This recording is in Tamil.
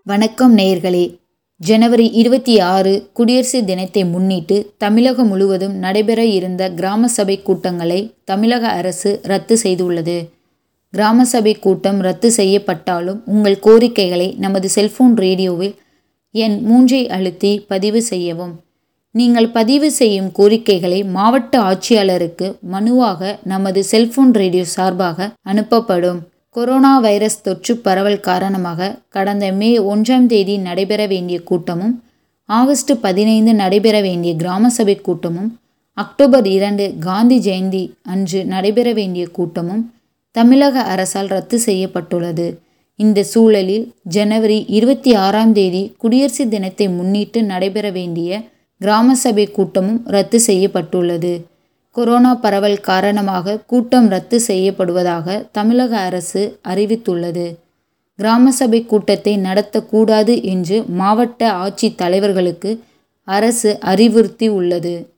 வணக்கம் நேயர்களே ஜனவரி இருபத்தி ஆறு குடியரசு தினத்தை முன்னிட்டு தமிழகம் முழுவதும் நடைபெற இருந்த கிராம சபை கூட்டங்களை தமிழக அரசு ரத்து செய்துள்ளது கிராம சபை கூட்டம் ரத்து செய்யப்பட்டாலும் உங்கள் கோரிக்கைகளை நமது செல்போன் ரேடியோவில் எண் மூன்றை அழுத்தி பதிவு செய்யவும் நீங்கள் பதிவு செய்யும் கோரிக்கைகளை மாவட்ட ஆட்சியாளருக்கு மனுவாக நமது செல்போன் ரேடியோ சார்பாக அனுப்பப்படும் கொரோனா வைரஸ் தொற்று பரவல் காரணமாக கடந்த மே ஒன்றாம் தேதி நடைபெற வேண்டிய கூட்டமும் ஆகஸ்ட் பதினைந்து நடைபெற வேண்டிய கிராம சபை கூட்டமும் அக்டோபர் இரண்டு காந்தி ஜெயந்தி அன்று நடைபெற வேண்டிய கூட்டமும் தமிழக அரசால் ரத்து செய்யப்பட்டுள்ளது இந்த சூழலில் ஜனவரி இருபத்தி ஆறாம் தேதி குடியரசு தினத்தை முன்னிட்டு நடைபெற வேண்டிய கிராம சபை கூட்டமும் ரத்து செய்யப்பட்டுள்ளது கொரோனா பரவல் காரணமாக கூட்டம் ரத்து செய்யப்படுவதாக தமிழக அரசு அறிவித்துள்ளது கிராம சபை கூட்டத்தை நடத்தக்கூடாது என்று மாவட்ட ஆட்சித் தலைவர்களுக்கு அரசு அறிவுறுத்தி உள்ளது